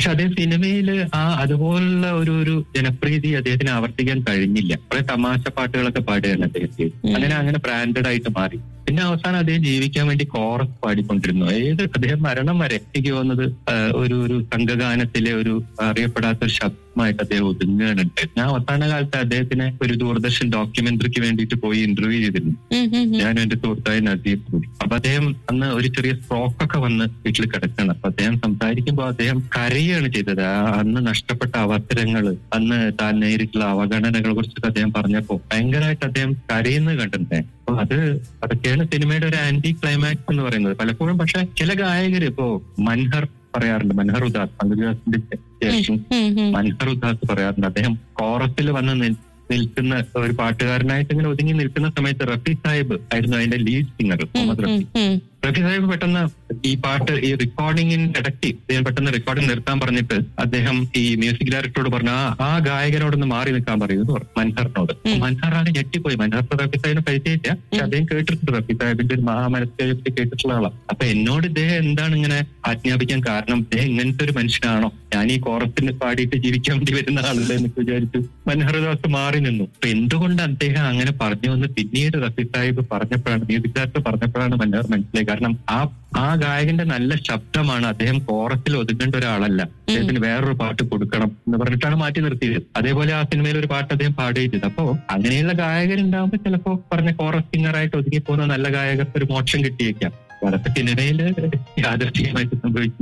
പക്ഷെ അതേ സിനിമയില് ആ അതുപോലുള്ള ഒരു ഒരു ജനപ്രീതി അദ്ദേഹത്തിന് ആവർത്തിക്കാൻ കഴിഞ്ഞില്ല കുറെ തമാശ പാട്ടുകളൊക്കെ പാടുകയാണ് അദ്ദേഹത്തെ അങ്ങനെ അങ്ങനെ ബ്രാൻഡഡ് ആയിട്ട് മാറി പിന്നെ അവസാനം അദ്ദേഹം ജീവിക്കാൻ വേണ്ടി കോറസ് പാടിക്കൊണ്ടിരുന്നു ഏത് അദ്ദേഹം മരണം വരെ എനിക്ക് തോന്നുന്നത് ആ, ഒരു ഒരു സംഘഗാനത്തിലെ ഒരു അറിയപ്പെടാത്ത ഒരു ശബ്ദമായിട്ട് അദ്ദേഹം ഒതുങ്ങുകയാണുണ്ട് ഞാൻ അവസാന കാലത്ത് അദ്ദേഹത്തിനെ ഒരു ദൂരദർശൻ ഡോക്യുമെന്ററിക്ക് വേണ്ടിയിട്ട് പോയി ഇന്റർവ്യൂ ചെയ്തിരുന്നു ഉം, ഉം, ഉം. ഞാൻ എന്റെ സുഹൃത്തായ നസീർ കൂടി അപ്പൊ അദ്ദേഹം അന്ന് ഒരു ചെറിയ സ്ട്രോക്ക് ഒക്കെ വന്ന് വീട്ടിൽ കിടക്കണം അപ്പൊ അദ്ദേഹം സംസാരിക്കുമ്പോൾ അദ്ദേഹം കരയാണ് ചെയ്തത് ആ അന്ന് നഷ്ടപ്പെട്ട അവസരങ്ങൾ അന്ന് താൻ നേരിട്ടുള്ള അവഗണനകളെ കുറിച്ചൊക്കെ അദ്ദേഹം പറഞ്ഞപ്പോ ഭയങ്കരമായിട്ട് അദ്ദേഹം കരയുന്നത് കണ്ടിട്ടുണ്ടേ അപ്പൊ അത് അതൊക്കെയാണ് സിനിമയുടെ ഒരു ആന്റി ക്ലൈമാക്സ് എന്ന് പറയുന്നത് പലപ്പോഴും പക്ഷെ ചില ഗായകർ ഇപ്പോ മൻഹർ പറയാറുണ്ട് മൻഹർ ഉദാസ് പങ്കജാസിന്റെ ശേഷം ഉം, ഉം. മൻഹർ ഉദാസ് പറയാറുണ്ട് അദ്ദേഹം കോറസിൽ വന്ന് നിൽ- നിൽക്കുന്ന ഒരു പാട്ടുകാരനായിട്ട് ഇങ്ങനെ ഒതുങ്ങി നിൽക്കുന്ന സമയത്ത് റഫി സാഹിബ് ആയിരുന്നു അതിന്റെ ലീഡ് സിംഗർ ഉം, മുഹമ്മദ് റഫി ഉം, ഉം. റഫി സാഹിബ് പെട്ടെന്ന് ഈ പാട്ട് ഈ റെക്കോർഡിംഗിന്റെ ഇടയ്ക്ക് അദ്ദേഹം പെട്ടെന്ന് റെക്കോർഡിംഗ് നിർത്താൻ പറഞ്ഞിട്ട് അദ്ദേഹം ഈ മ്യൂസിക് ഡയറക്ടറോട് പറഞ്ഞു ആ ആ ഗായകനോടൊന്ന് മാറി നിൽക്കാൻ പറയുന്നു പറഞ്ഞു മൻഹറിനോട് ഉം. മൻഹറാണ് ഞെട്ടിപ്പോയി മൻഹർ റഫി സാഹിബിനെ പരിചയിച്ച പക്ഷെ അദ്ദേഹം കേട്ടിട്ടുണ്ട് റഫി സാഹിബിന്റെ ഒരു മഹാമനസ്സെ പറ്റി കേട്ടിട്ടുള്ള ആളാണ് അപ്പൊ എന്നോട് ഇദ്ദേഹം എന്താണ് ഇങ്ങനെ ആജ്ഞാപിക്കാൻ കാരണം ഇദ്ദേഹം ഇങ്ങനത്തെ ഒരു മനുഷ്യനാണോ ഞാൻ ഈ കോറത്തിന് പാടിയിട്ട് ജീവിക്കാൻ വേണ്ടി വരുന്ന ആളല്ലേ എന്നൊക്കെ വിചാരിച്ചു മൻഹർദാസ് മാറി നിന്നു അപ്പൊ എന്തുകൊണ്ട് അദ്ദേഹം അങ്ങനെ പറഞ്ഞു എന്ന് പിന്നീട് റഫി സാഹിബ് പറഞ്ഞപ്പോഴാണ് മ്യൂസിക് ഡയറക്ടർ പറഞ്ഞപ്പോഴാണ് മൻഹർ മനസ്സിലായി കാരണം ആ ആ ഗായകന്റെ നല്ല ശബ്ദമാണ് അദ്ദേഹം കോറത്തിൽ ഒതുങ്ങേണ്ട ഒരാളല്ല അദ്ദേഹത്തിന് വേറൊരു പാട്ട് കൊടുക്കണം എന്ന് പറഞ്ഞിട്ടാണ് മാറ്റി നിർത്തിയത് അതേപോലെ ആ സിനിമയിൽ ഒരു പാട്ട് അദ്ദേഹം പാടുകയും ചെയ്തു അപ്പോ അങ്ങനെയുള്ള ഗായകരുണ്ടാകുമ്പോൾ ചിലപ്പോ പറഞ്ഞ കോറസ് സിംഗറായിട്ട് ഒതുങ്ങി പോകുന്ന നല്ല ഗായകർക്ക് ഒരു മോക്ഷം കിട്ടിയേക്കാം അതൊക്കെ സിനിമയില് യാദർശികമായിട്ട് സംഭവിക്കുന്ന